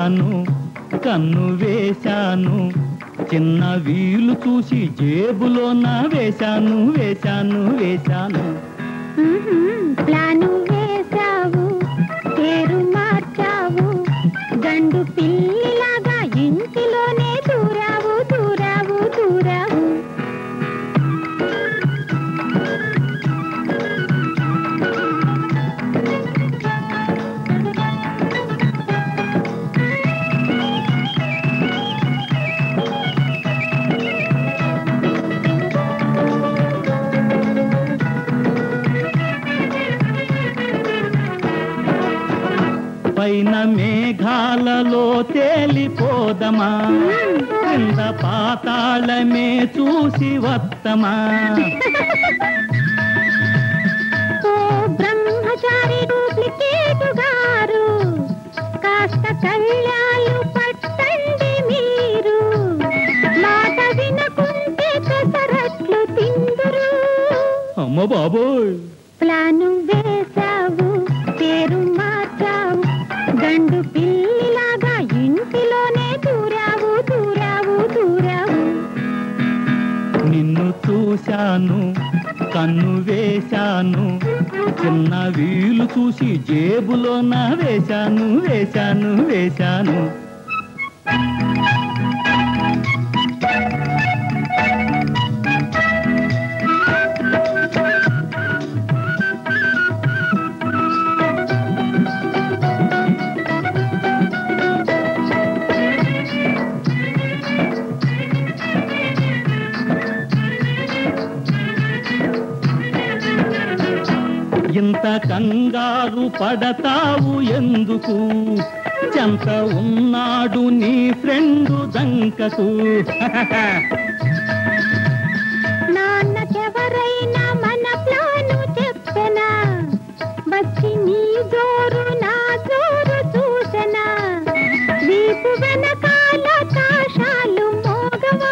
చూశాను కన్ను వేశాను చిన్న వీలు చూసి జేబులో నా వేశాను వేశాను వేశాను మ్మ్హ్మ్. ప్లాను వేశావు పేరు మార్చావు గండు పిల్లిలాగా ఇంటిలోనే దూరావు దూరావు దూరావు పైన మేఘాలలో తేలిపోదమా క్రింద పాతాళమే చూసి వత్తమా ఓ బ్రహ్మచారి డూప్లికేట్ గారు కాస్త కళ్ళాలు పట్టండి మీరు మాట వినకుంటే పెసరట్లు తిందురు అమ్మ బాబోయ్ ప్లాను వేశావు పేరు మార్చావు గండు పిల్లిలాగా ఇంటిలోనే దూరావు దూరావు దూరావు నిన్ను చూశాను కన్ను వేశాను చిన్న వీలు చూసి జేబులో నా వేశాను వేశాను వేశాను ఇంత కంగారు పడతావు ఎందుకు చెంత ఉన్నాడు నీ ఫ్రెండు దంకకు నాన్నకెవరైనా మన ప్లాను చెప్పనా వచ్చి నీ జోరు నా జోరు చూసనా వీపు వెనకాల కాషాలు మోగవా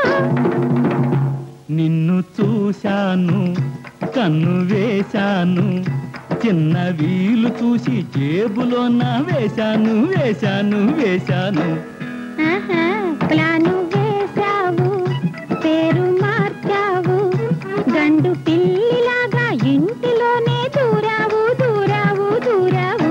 నిన్ను చూశాను కన్ను వేశాను చిన్న వీలు చూసి జేబులో నా వేశాను వేశాను వేశాను ఆహా, ప్లాను వేశావు పేరు మార్చావు గండు పిల్లిలాగా ఇంటిలోనే దూరావు దూరావు దూరావు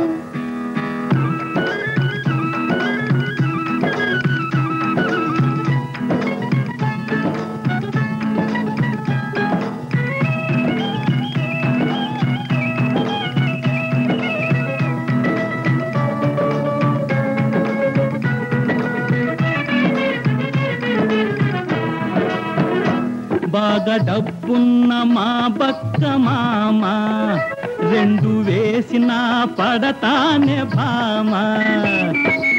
బాగా డబ్బున్న మా బక్క మామ రెండు వేసిన పడతానే భామ